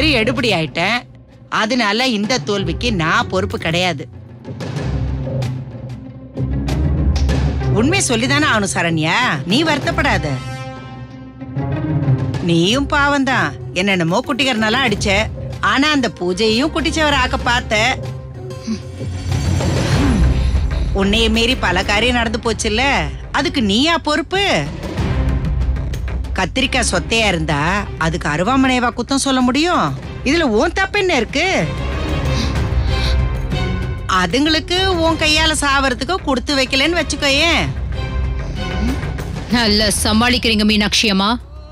பேரும் எடுபடி ஆயிட்டேன் அதனால இந்த தோல்விக்கு நான் பொறுப்பு கிடையாது உண்மை சொல்லிதானே ஆகணும் சரண்யா நீ வருத்தப்படாத நீயும் பாவம்தான் என்னென்னமோ குட்டிகரனெல்லாம் அடிச்ச ஆனா அந்த பூஜையையும் குட்டிச்சவர் ஆக்க பார்த்த உன்னைய மீறி பல காரியம் நடந்து போச்சுல்ல அதுக்கு நீயா பொறுப்பு கத்திரிக்காய் சொத்தையா இருந்தா அதுக்கு அருவாமனைவா குத்தம் சொல்ல முடியும் இதுல உன் தப்பு என்ன இருக்கு அதுங்களுக்கு உன் கையால சாவறதுக்கு கொடுத்து வைக்கலன்னு வச்சுக்கோயேன் நல்லா சமாளிக்கிறீங்க மீனாட்சி அம்மா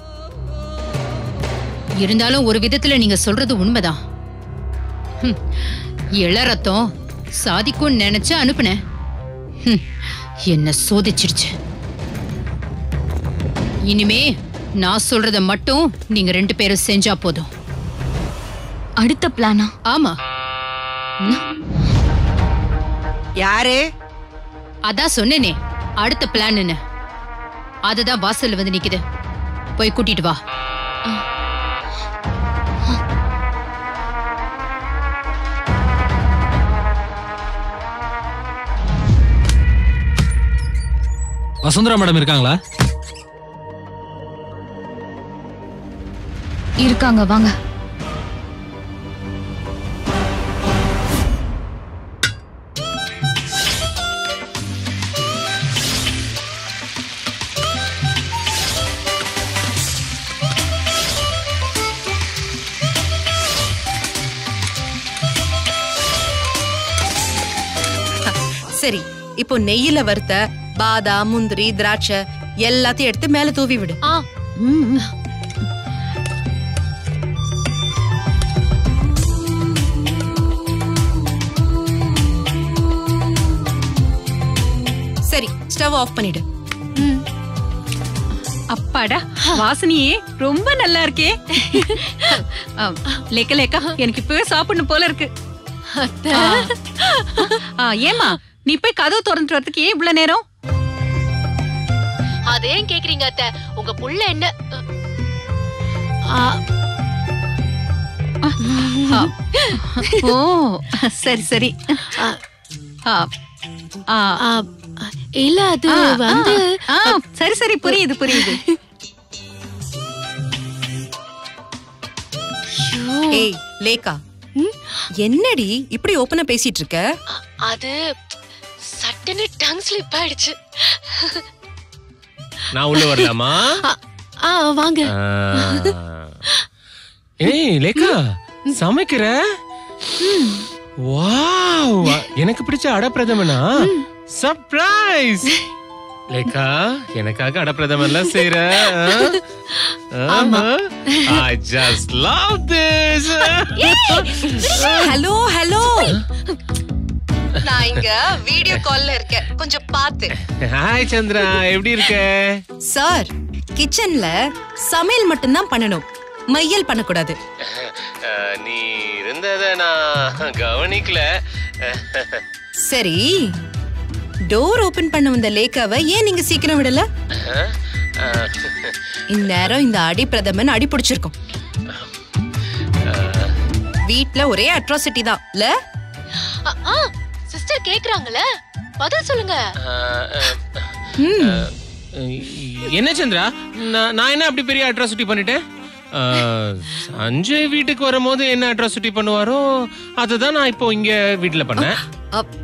இருந்தாலும் ஒரு விதத்துல நீங்க சொல்றது உண்மைதான் ஹம், இள ரத்தம் சாதிக்கும்னு நினைச்சு அனுப்புனேன் ஹம், என்ன சோதிச்சிருச்சு இனிமே நான் சொல்றத மட்டும் நீங்க ரெண்டு பேரும் செஞ்சா போதும் அடுத்த பிளானா ஆமா யாரு அதான் சொன்னேனே அடுத்த பிளான் என்ன அதுதான் வாசல்ல வந்து நிக்குது போய் கூட்டிட்டு வா வசுந்தரா மேடம் இருக்காங்களா இருக்காங்க வாங்க சரி இப்போ நெய்யில வறுத்த பாதாம் முந்திரி திராட்சை எல்லாத்தையும் எடுத்து மேல தூவி விடு ஆ சரி ஸ்டவ் ஆஃப் பண்ணிடு அப்பாடா வாசனையே ரொம்ப நல்லா இருக்கே ஆ, லேக்கா லேக்கா எனக்கு இப்பவே சாப்பிடணும் போல இருக்கு ஆ. ஆ, ஏம்மா நீ போய் கதவு திறந்துட்டு வரதுக்கு ஏன் இவ்வளவு நேரம் அதேன் கேக்குறீங்க அத்தை உங்க புள்ள என்ன ஓ சரி சரி ஆ, ஆ, இல்ல அது ஆ, வந்து ஆ, சரி சரி புரியுது புரியுது ஏய் லேக்கா என்னடி இப்படி ஓப்பனா பேசிட்டு இருக்க அது சட்டுன்னு டங் ஸ்லிப் ஆயிடுச்சு நான் உள்ள வரலாமா ஆ வாங்க ஆ. ஏய் லேக்கா சமைக்கிற வாவ் எனக்கு பிடிச்ச அடப்பிரதமனா சர்ப்ரைஸ் லேக்கா எனக்காக அடப்பிரதமன்லாம் செய்யற I just love this hello hello நான் இங்க வீடியோ கால்ல இருக்கேன் கொஞ்சம் பாத்து ஹாய் சந்திரா எப்படி இருக்க சார் கிச்சன்ல சமையல் மட்டும்தான் பண்ணணும் மையல் பண்ணக்கூடாது அஹ், நீ இருந்தத நான் கவனிக்கல சரி டோர் ஓபன் பண்ண வந்த லேக்காவை ஏன் நீங்க சீக்கிரம் விடல அஹ், அஹ், இந்நேரம் இந்த அடி பிரதமன் அடி பிடிச்சிருக்கும் வீட்ல ஒரே அட்ராசிட்டி தான் இல்ல சிஸ்டர் கேக்குறாங்கல்ல பதில் சொல்லுங்க அஹ், அஹ், அஹ், என்ன சந்திரா நான் நான் என்ன அப்படி பெரிய அட்ராசிட்டி பண்ணிட்டேன் அஹ், சஞ்சய் வீட்டுக்கு வரும்போது என்ன அட்ராசிட்டி பண்ணுவாரோ அதை தான் நான் இப்போ இங்க வீட்டுல பண்ணேன் அப்-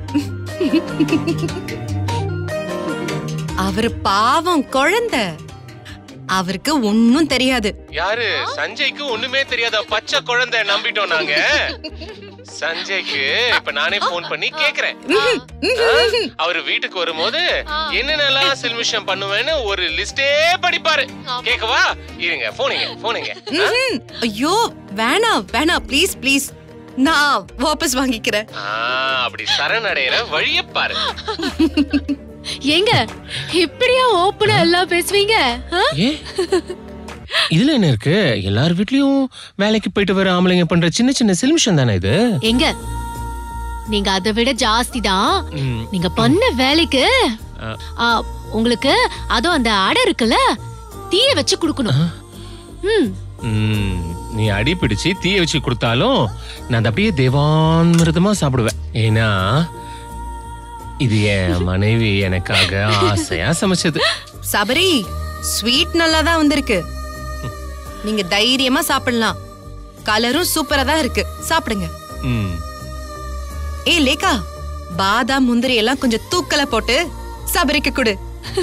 அவரு பாவம் குழந்தை அவருக்கு ஒன்னும் தெரியாது யாரு சஞ்சய்க்கு ஒண்ணுமே தெரியாத பச்சை குழந்தை நம்பிட்டோம் நாங்க சஞ்சய்க்கு இப்ப நானே போன் பண்ணி கேக்குறேன் அவரு வீட்டுக்கு வரும்போது என்னென்னலாம் சில்மிஷம் பண்ணுவேன்னு ஒரு லிஸ்டே படிப்பாரு கேக்கவா இருங்க போனீங்க போனீங்க ம்ஹும். ஐயோ வேணாம் வேணாம் ப்ளீஸ் ப்ளீஸ் நான் வாபஸ் வாங்கிக்கிறேன் அப்படி சரணடைகிற வழிய பாரு ஏங்க இப்படியா ஓப்பனா எல்லாம் பேசுவீங்க ஆ? ஏ இதுல என்ன இருக்கு எல்லார் வீட்லயும் வேலைக்கு போயிட்டு வர ஆம்பளைங்க பண்ற சின்ன சின்ன சில்மிஷம் தானே இது எங்க நீங்க அதை விட ஜாஸ்தி தான் ம், நீங்க பண்ண வேலைக்கு ஆ. ஆ, உங்களுக்கு அதுவும் அந்த அடை இருக்குல்ல தீய வச்சு குடுக்கணும் ம் ம். நீ அடி பிடிச்சு தீய வச்சு கொடுத்தாலும் நான் அதை அப்படியே தேவாமிருதமா சாப்பிடுவேன் ஏன்னா இது என் மனைவி எனக்காக ஆசையா சமைச்சது சபரி ஸ்வீட் நல்லா தான் வந்திருக்கு நீங்க தைரியமா சாப்பிடலாம் கலரும் சூப்பரா தான் இருக்கு சாப்பிடுங்க ம் ஏய் லேகா பாதாம் முந்திரி எல்லாம் கொஞ்சம் தூக்கல போட்டு சபரிக்கு கொடு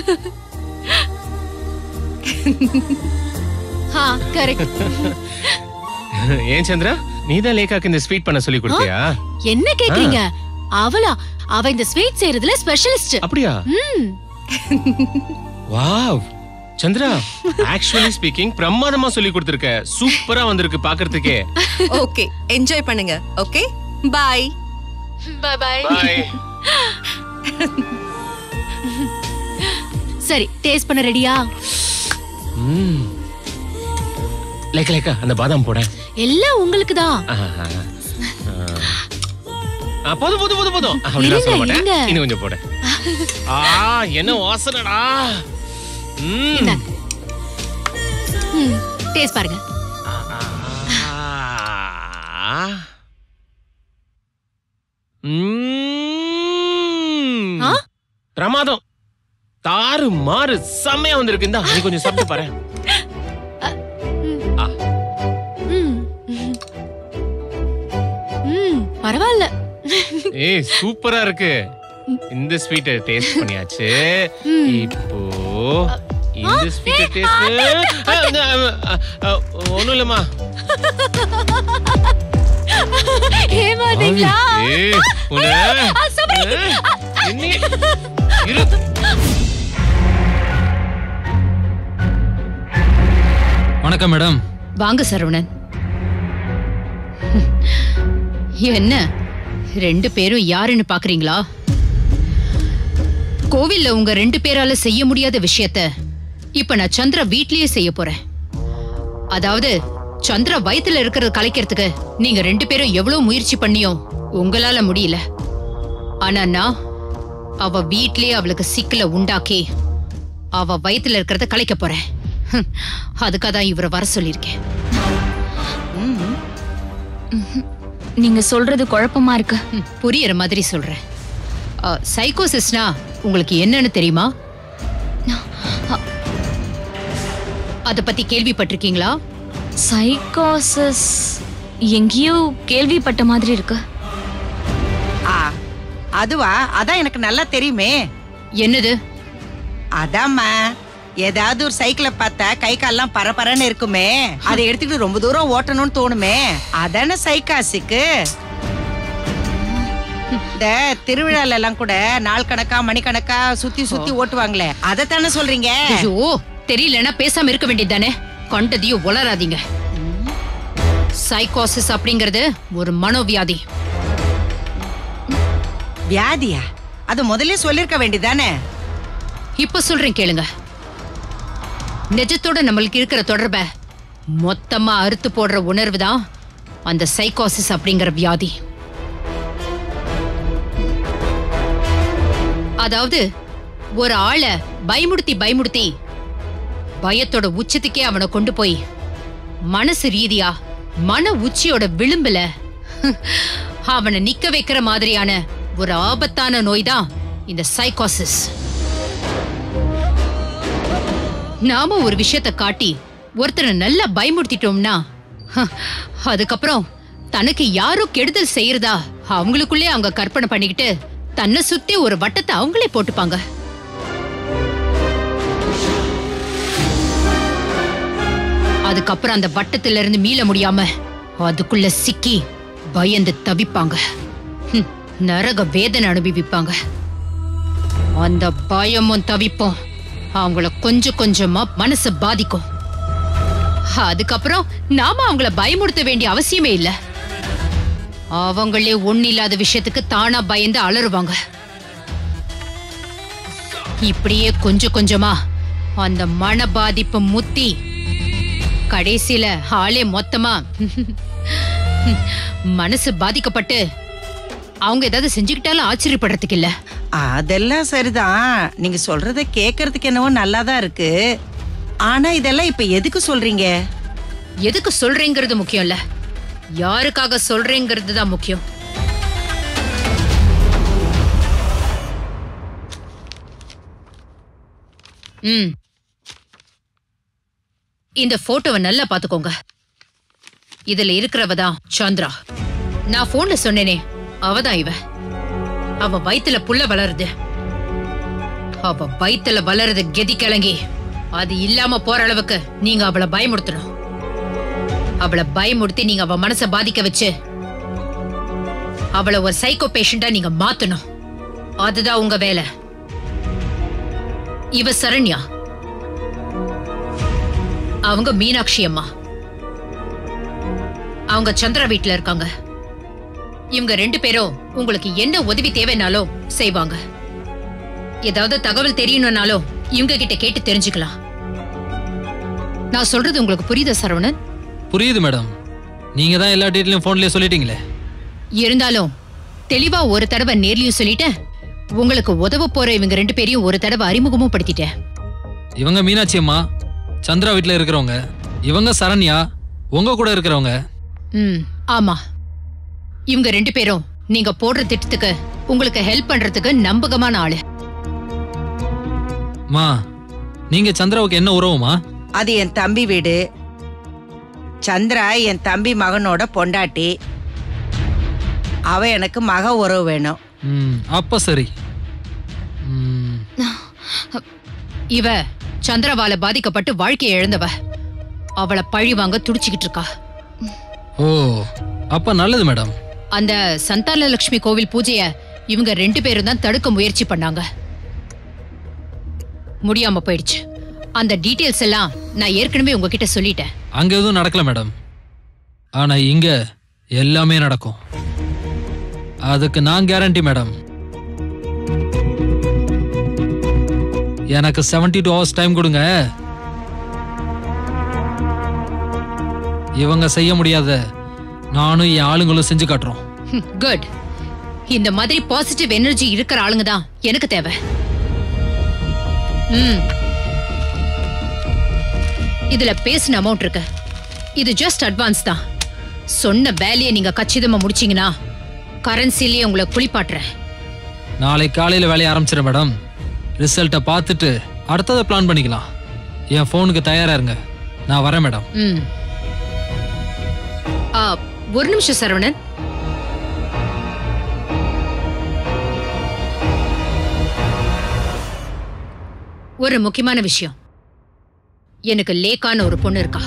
ஆ கரெக்ட் ஏன் சந்திரா நீதான் லேகாக்கு இந்த ஸ்வீட் பண்ண சொல்லி கொடுத்தியா என்ன கேக்குறீங்க அவளா அவ இந்த ஸ்வீட் செய்யறதுல ஸ்பெஷலிஸ்ட் அப்படியா வாவ் சந்திரா ஆக்சுவலி ஸ்பீக்கிங் பிரமாதமா சொல்லி கொடுத்திருக்க சூப்பரா வந்திருக்கு பாக்குறதுக்கே ஓகே என்ஜாய் பண்ணுங்க okay bye bye bye bye சரி டேஸ்ட் பண்ண ரெடியா ம் லேக்க லேக்க அந்த பாதாம் போட எல்லாம் உங்களுக்கு தான் போதும் போதும் போதும் போதும் அப்படிலாம் சொல்ல இருங்க, மாட்டேன் இருங்க. இன்னும் கொஞ்சம் போட ஆ என்ன வாசனடா ம் டேஸ்ட் பாருங்க ஆ. ம். ஆ? பிரமாதம் தாறு மாறு செம்மையா வந்திருக்கு இந்தா நீ கொஞ்சம் சாப்பிட்டு பாரு ம். ம் பரவாயில்ல ஏய் சூப்பரா இருக்கு இந்த ஸ்வீட்டை டேஸ்ட் பண்ணியாச்சு இப்போ இந்த ஸ்வீட்டை டேஸ்ட் ஒண்ணும் இல்லம்மா ஏமாத்தீங்களா ஏய், உன்னை- ஏய், என்னைய- இரு. வணக்கம் மேடம் வாங்க சரவணன் என்ன ரெண்டு பேரும் யாருன்னு பாக்குறீங்களா கோவில்ல உங்க ரெண்டு பேரால செய்ய முடியாத விஷயத்த இப்ப நான் சந்திரா வீட்லயே செய்ய போறேன் அதாவது சந்திரா வயித்துல இருக்கிறத கலைக்கிறதுக்கு நீங்க ரெண்டு பேரும் எவ்வளவு முயற்சி பண்ணியும் உங்களால முடியல ஆனா நான் அவ வீட்லயே அவளுக்கு சிக்கல உண்டாக்கி அவ வயித்துல இருக்கிறத கலைக்க போறேன் ஹம், அதுக்காக தான் இவரை வர சொல்லியிருக்கேன் நீங்க சொல்றது குழப்பமா இருக்கு ம், புரியற மாதிரி சொல்றேன் சைக்கோசிஸ்னா உங்களுக்கு என்னன்னு தெரியுமா அத பத்தி கேள்விப்பட்டிருக்கீங்களா சைக்கோசிஸ் எங்கேயோ கேள்விப்பட்ட மாதிரி இருக்கு ஆ அதுவா அதான் எனக்கு நல்லா தெரியுமே என்னது அதாம்மா ஏதாவது ஒரு சைக்கிளை பார்த்தா கை கால்லாம் பரபரன்னு இருக்குமே அதை எடுத்துக்கிட்டு ரொம்ப தூரம் ஓட்டணும்னு தோணுமே அதானே சைக்காசிக்கு இந்த திருவிழால எல்லாம் கூட நாள் கணக்கா மணிக்கணக்கா சுத்தி சுத்தி ஓட்டுவாங்களே அதைத்தானே சொல்றீங்க ஐயோ தெரியலன்னா பேசாம இருக்க வேண்டியதுதானே கண்டதையும் உளராதீங்க சைக்கோசிஸ் அப்படிங்கறது ஒரு மனோவியாதி வியாதியா அது முதல்ல சொல்லிருக்க வேண்டியதானே இப்ப சொல்றேன் கேளுங்க நிஜத்தோட நம்மளுக்கு இருக்கிற தொடர்ப மொத்தமா அறுத்து போடுற உணர்வு தான் அந்த சைக்கோசிஸ் அப்படிங்கிற வியாதி அதாவது ஒரு ஆளை பயமுடுத்தி பயமுடுத்தி பயத்தோட உச்சத்துக்கே அவனை கொண்டு போய் மனசு ரீதியா மன உச்சியோட விளிம்புல அவனை நிக்க வைக்கிற மாதிரியான ஒரு ஆபத்தான நோய் தான் இந்த சைக்கோசிஸ் நாம ஒரு விஷயத்த காட்டி ஒருத்தரை நல்லா பயமுறுத்திட்டோம்னா ஹ, அதுக்கப்புறம் தனக்கு யாரோ கெடுதல் செய்யறதா அவங்களுக்குள்ளே அவங்க கற்பனை பண்ணிக்கிட்டு தன்னை சுத்தி ஒரு வட்டத்தை அவங்களே போட்டுப்பாங்க அதுக்கப்புறம் அந்த வட்டத்துல இருந்து மீள முடியாம அதுக்குள்ள சிக்கி பயந்து தவிப்பாங்க ஹம், நரக வேதனை அனுபவிப்பாங்க அந்த பயமும் தவிப்பும் அவங்கள கொஞ்சம் கொஞ்சமா மனசு பாதிக்கும் அதுக்கப்புறம் நாம அவங்கள பயமுறுத்த வேண்டிய அவசியமே இல்ல அவங்களே ஒண்ணு இல்லாத விஷயத்துக்கு தானா பயந்து அலறுவாங்க இப்படியே கொஞ்சம் கொஞ்சமா அந்த மன பாதிப்பு முத்தி கடைசியில ஆளே மொத்தமா மனசு பாதிக்கப்பட்டு அவங்க ஏதாவது செஞ்சுக்கிட்டாலும் ஆச்சரியப்படுறதுக்கு இல்ல அதெல்லாம் சரிதான் நீங்க சொல்றத கேக்குறதுக்கு என்னவோ நல்லாதான் இருக்கு ஆனா இதெல்லாம் இப்ப எதுக்கு சொல்றீங்க எதுக்கு சொல்றேங்கிறது முக்கியம் இல்ல யாருக்காக சொல்றேங்கிறது தான் முக்கியம் ம் இந்த போட்டோவை நல்லா பாத்துக்கோங்க இதுல இருக்கிறவ தான் சந்திரா நான் போன்ல சொன்னேனே அவதான் இவ அவ வயித்துல புள்ள வளருது அவ வயித்துல வளருது கெதி கிளங்கி அது இல்லாம போற அளவுக்கு நீங்க அவளை பயமுறுத்தணும் அவளை பயமுறுத்தி நீங்க அவ மனச பாதிக்க வச்சு அவளை ஒரு சைக்கோ பேஷண்டா நீங்க மாத்தணும் அதுதான் உங்க வேலை இவ சரண்யா அவங்க மீனாட்சி அம்மா அவங்க சந்திரா வீட்ல இருக்காங்க இவங்க ரெண்டு பேரும் உங்களுக்கு என்ன உதவி தேவைனாலும் செய்வாங்க ஏதாவது தகவல் தெரியணும்னாலும் இவங்க கிட்ட கேட்டு தெரிஞ்சுக்கலாம் நான் சொல்றது உங்களுக்கு புரியுதா சரவணன் புரியுது மேடம் நீங்க தான் எல்லா டீட்டெயிலும் ஃபோன்லயே சொல்லிட்டீங்களே இருந்தாலும் தெளிவா ஒரு தடவை நேர்லயும் சொல்லிட்டேன் உங்களுக்கு உதவ போற இவங்க ரெண்டு பேரையும் ஒரு தடவை அறிமுகமும் படுத்திட்டேன் இவங்க மீனாட்சி அம்மா சந்திரா வீட்ல இருக்கிறவங்க இவங்க சரண்யா உங்க கூட இருக்கிறவங்க ம் ஆமா இவங்க ரெண்டு பேரும் நீங்க போடுற திட்டத்துக்கு உங்களுக்கு ஹெல்ப் பண்றதுக்கு நம்பகமான ஆளு மா நீங்க சந்திராவுக்கு என்ன உறவுமா அது என் தம்பி வீடு சந்திரா என் தம்பி மகனோட பொண்டாட்டி அவ எனக்கு மக உறவு வேணும் ம் அப்ப சரி ம், இவ சந்திரவால பாதிக்கப்பட்டு வாழ்க்கையை இழந்தவ அவளை பழி வாங்க துடிச்சுக்கிட்டு இருக்கா ஓ அப்ப நல்லது மேடம் அந்த சந்தான லட்சுமி கோவில் பூஜைய இவங்க ரெண்டு பேரும் தான் தடுக்க முயற்சி பண்ணாங்க முடியாம போயிடுச்சு அந்த டீடைல்ஸ் எல்லாம் நான் ஏற்கனவே உங்ககிட்ட சொல்லிட்டேன் அங்க எதுவும் நடக்கல மேடம் ஆனா இங்க எல்லாமே நடக்கும் அதுக்கு நான் கேரண்டி மேடம் எனக்கு 72 டூ ஹவர்ஸ் டைம் கொடுங்க இவங்க செய்ய முடியாத நானும் என் ஆளுங்களும் செஞ்சு காட்டுறோம் குட் இந்த மாதிரி பாசிட்டிவ் எனர்ஜி இருக்கிற ஆளுங்க தான் எனக்கு தேவை ம் இதுல பேசின அமௌண்ட் இருக்கு இது ஜஸ்ட் அட்வான்ஸ் தான் சொன்ன வேலையை நீங்க கச்சிதமா முடிச்சீங்கன்னா கரன்சிலேயே உங்களை குளிப்பாட்டுறேன் நாளை காலையில வேலையை ஆரம்பிச்சிடறேன் மேடம் ரிசல்ட்டை பார்த்துட்டு அடுத்ததை பிளான் பண்ணிக்கலாம் என் ஃபோனுக்கு தயாரா இருங்க நான் வரேன் மேடம் ம் ஆ, ஒரு நிமிஷம் சரவணன் ஒரு முக்கியமான விஷயம் எனக்கு லேக்கான ஒரு பொண்ணு இருக்கா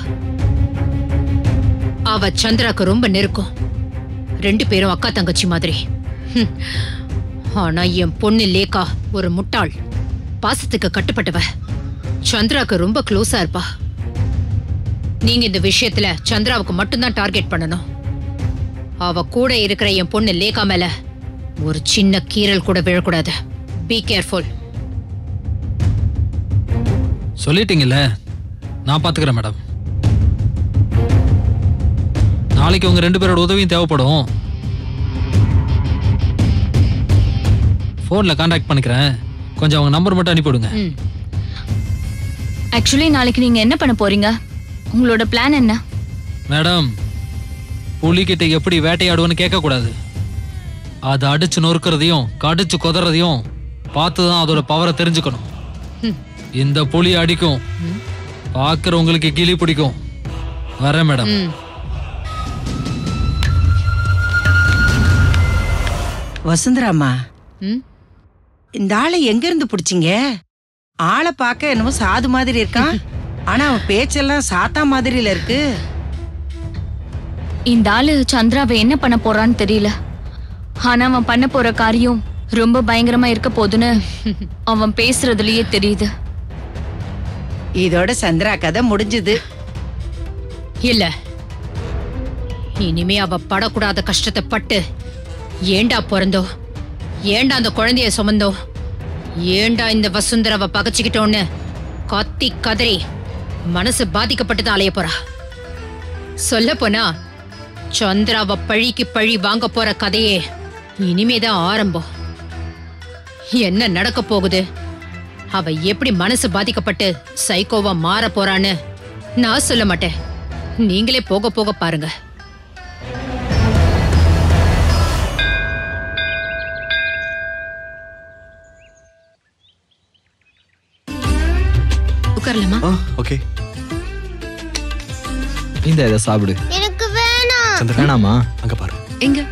அவ சந்திராக்கு ரொம்ப நெருக்கம் ரெண்டு பேரும் அக்கா தங்கச்சி மாதிரி ஹம். ஆனா என் பொண்ணு லேக்கா ஒரு முட்டாள் பாசத்துக்கு கட்டுப்பட்டவ சந்திராக்கு ரொம்ப க்ளோஸா இருப்பா நீங்க இந்த விஷயத்துல சந்திராவுக்கு மட்டும்தான் டார்கெட் பண்ணணும் அவ கூட இருக்கிற என் பொண்ணு லேகா மேல ஒரு சின்ன கீறல் கூட விழக்கூடாது பி கேர்ஃபுல் சொல்லிட்டீங்கல்ல நான் பாத்துக்கிறேன் மேடம் நாளைக்கு உங்க ரெண்டு பேரோட உதவியும் தேவைப்படும் ஃபோனில் காண்டாக்ட் பண்ணிக்கிறேன் கொஞ்சம் அவங்க நம்பர் மட்டும் அனுப்பிவிடுங்க ம் ஆக்சுவலி நாளைக்கு நீங்க என்ன பண்ண போறீங்க உங்களோட பிளான் என்ன மேடம் புலிகிட்ட எப்படி வேட்டையாடுவேன்னு கேட்கக்கூடாது அதை அடிச்சு நொறுக்கிறதையும் கடிச்சு குதறதையும் பார்த்து தான் அதோட பவரை தெரிஞ்சுக்கணும் இந்த புலி அடிக்கும் பார்க்குறவங்களுக்கு கிளி பிடிக்கும் வரேன் மேடம் ம் வசுந்தராமா ம் இந்த ஆளை எங்க இருந்து பிடிச்சிங்க ஆளை பார்க்க என்னமோ சாது மாதிரி இருக்கான் ஆனா அவன் பேச்செல்லாம் சாத்தா மாதிரில இருக்கு இந்த ஆளு சந்திராவை என்ன பண்ண போறான்னு தெரியல ஆனா அவன் பண்ண போற காரியம் ரொம்ப பயங்கரமா இருக்க போகுதுன்னு அவன் பேசுறதுலயே தெரியுது இதோட சந்திரா கதை முடிஞ்சது இல்ல இனிமே அவ படக்கூடாத கஷ்டத்தை பட்டு ஏண்டா பிறந்தோ ஏண்டா அந்த குழந்தைய சுமந்தோ ஏண்டா இந்த வசுந்தராவை பகச்சுக்கிட்டோன்னு கத்தி கதறி மனசு பாதிக்கப்பட்டு தான் அலைய போறா சொல்ல போனா சந்திராவ பழிக்கு பழி வாங்க போற கதையே இனிமேதான் ஆரம்பம் என்ன நடக்க போகுது அவ எப்படி மனசு பாதிக்கப்பட்டு சைக்கோவா மாற போறான்னு நான் சொல்ல மாட்டேன் நீங்களே போக போக பாருங்க உட்காரலாமா ஆ ஓகே இந்த இதை சாப்பிடு எனக்கு வேணாம் சந்திரா வேணாமா அங்க பாரு எங்க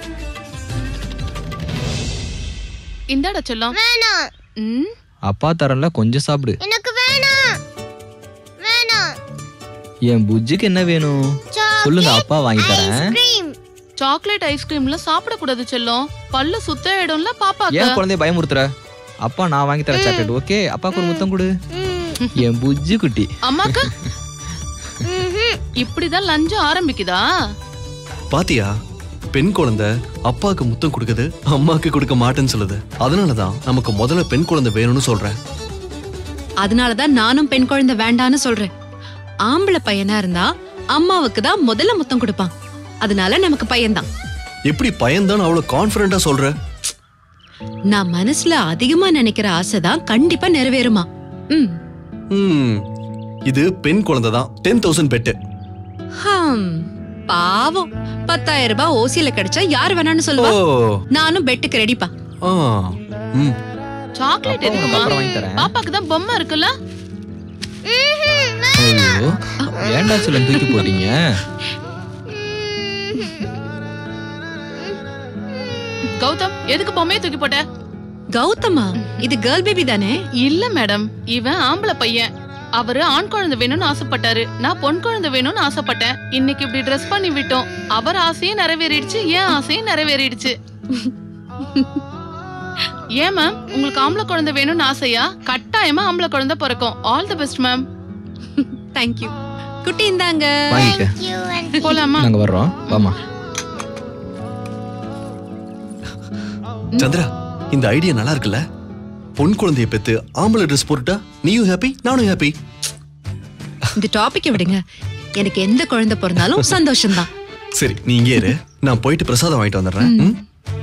இந்தாடா சொல்லம் வேணாம் ம் அப்பா தரல கொஞ்சம் சாப்பிடு எனக்கு வேணாம் வேணாம் என் புஜ்ஜுக்கு என்ன வேணும் சொல்லுங்க அப்பா வாங்கி தரேன் ஐஸ்கிரீம் சாக்லேட் ஐஸ்கிரீம்லாம் சாப்பிடக்கூடாது செல்லம் பல்ல சுத்த இடம்ல பாப்பாக்கு ஏன் குழந்தைய பயமுறுத்துற அப்பா நான் வாங்கி தரேன் சாக்லேட் ஓகே அப்பாவுக்கு ஒரு முத்தம் கொடு என் புஜ்ஜு குட்டி அம்மாக்கு இப்படிதான் லஞ்சம் ஆரம்பிக்குதா பாத்தியா பெண் குழந்தை அப்பாவுக்கு முத்தம் கொடுக்குது அம்மாக்கு கொடுக்க மாட்டேன்னு சொல்லுது அதனாலதான் நமக்கு முதல்ல பெண் குழந்தை வேணும்னு சொல்றேன் அதனாலதான் நானும் பெண் குழந்தை வேண்டான்னு சொல்றேன் ஆம்பளை பையனா இருந்தா அம்மாவுக்கு தான் முதல்ல முத்தம் கொடுப்பான் அதனால நமக்கு பையன்தான் எப்படி பயன்தான் அவ்வளவு கான்பிடண்டா சொல்ற நான் மனசுல அதிகமா நினைக்கிற ஆசைதான் கண்டிப்பா நிறைவேறுமா ம் ம் இது பெண் குழந்தை தான் டென் தௌசண்ட் பெட்டு ஹம், பாவம் பத்தாயிரம் ரூபாய் ஓசியில கிடைச்சா யார் வேணாம்னு ஓ சொல்லுவா நானும் பெட்டுக்கு ரெடிப்பா ஆ ம் சாக்லேட் அப்பா உனக்கு எதுக்குமா அப்புறம் வாங்கி தரேன் பாப்பாக்கு தான் பொம்மை இருக்குல்ல ஐயோ ஏன்டா சொல்ல தூக்கி போட்டீங்க கௌதம் எதுக்கு பொம்மையை தூக்கி போட்ட கௌதமா இது கேர்ள் பேபி தானே இல்ல மேடம் இவன் ஆம்பளை பையன் அவரு ஆண் குழந்தை வேணும்னு ஆசைப்பட்டாரு நான் பொன் குழந்தை வேணும்னு ஆசைப்பட்டேன் இன்னைக்கு இப்படி ட்ரெஸ் பண்ணி விட்டோம் அவர் ஆசையும் நிறைவேறிடுச்சு என் ஆசையும் நிறைவேறிடுச்சு ஏன் மேம் உங்களுக்கு ஆம்பளை குழந்தை வேணும்னு ஆசையா கட்டாயமா ஆம்பளை குழந்தை பிறக்கும் all the best ma'am thank you குட்டி இந்தாங்க வாங்கிக்க போலாமா நாங்க வர்றோம் வாமா சந்திரா இந்த ஐடியா நல்லா இருக்குல்ல பொன் குழந்தைய பெத்து ஆம்பளை ட்ரெஸ் போட்டுட்டா நீயும் ஹாப்பி நானும் ஹாப்பி இந்த டாபிக்க விடுங்க எனக்கு எந்த குழந்தை பிறந்தாலும் சந்தோஷம்தான் சரி நீ இங்கே இரு நான் போயிட்டு பிரசாதம் வாங்கிட்டு வந்துடுறேன் ம்?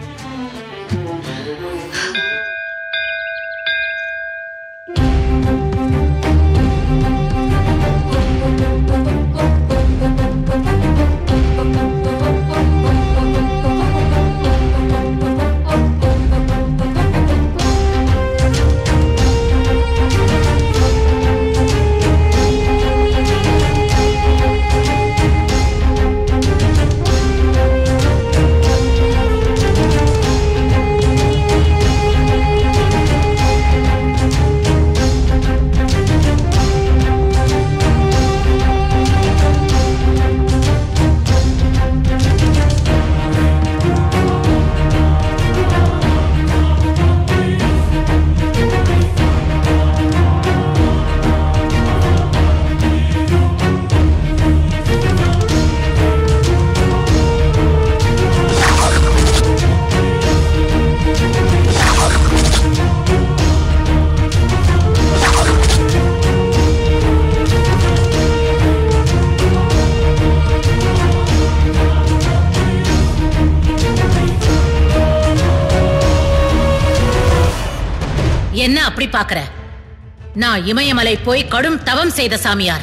என்ன அப்படி பாக்குற நான் இமயமலை போய் கடும் தவம் செய்த சாமியார்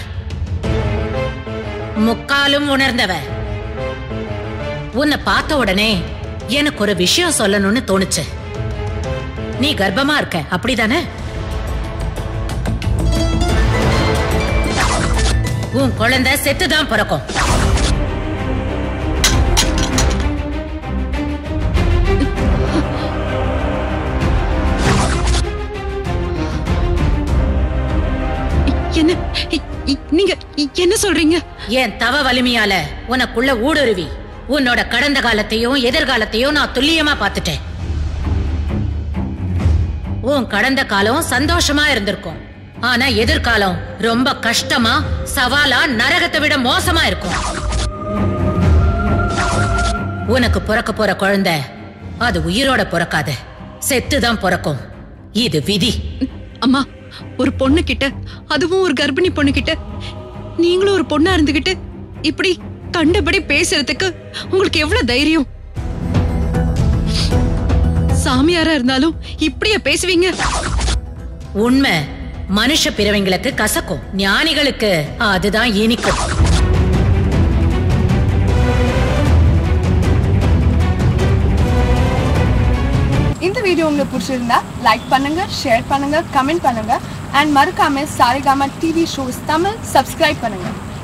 முக்காலும் உணர்ந்தவ உன்னை பார்த்த உடனே எனக்கு ஒரு விஷயம் சொல்லணும்னு தோணுச்சு நீ கர்ப்பமா இருக்க அப்படிதானே உன் குழந்தை செத்துதான் பிறக்கும் என்ன இ- இ- நீங்க இ- என்ன சொல்றீங்க என் தவ வலிமையால உனக்குள்ள ஊடுருவி உன்னோட கடந்த காலத்தையும் எதிர்காலத்தையும் நான் துல்லியமா பார்த்துட்டேன் உன் கடந்த காலம் சந்தோஷமா இருந்திருக்கும் ஆனா எதிர்காலம் ரொம்ப கஷ்டமா சவாலா நரகத்தை விட மோசமா இருக்கும் உனக்கு பிறக்க போற குழந்தை அது உயிரோட பிறக்காது செத்துதான் பிறக்கும் இது விதி அம்மா ஒரு பொண்ணு கிட்ட அதுவும் ஒரு கர்ப்பிணி பொண்ணு கிட்ட நீங்களும் ஒரு பொண்ணா இருந்துகிட்டு இப்படி கண்டபடி பேசுறதுக்கு உங்களுக்கு எவ்வளவு தைரியம் சாமியாரா இருந்தாலும் இப்படியா பேசுவீங்க உண்மை மனுஷ பிறவிங்களுக்கு கசக்கும் ஞானிகளுக்கு அதுதான் இனிக்கும் இந்த வீடியோ உங்களுக்கு பிடிச்சிருந்தா லைக் பண்ணுங்க ஷேர் பண்ணுங்க கமெண்ட் பண்ணுங்க அண்ட் மறக்காம Saregama TV shows Tamil subscribe பண்ணுங்க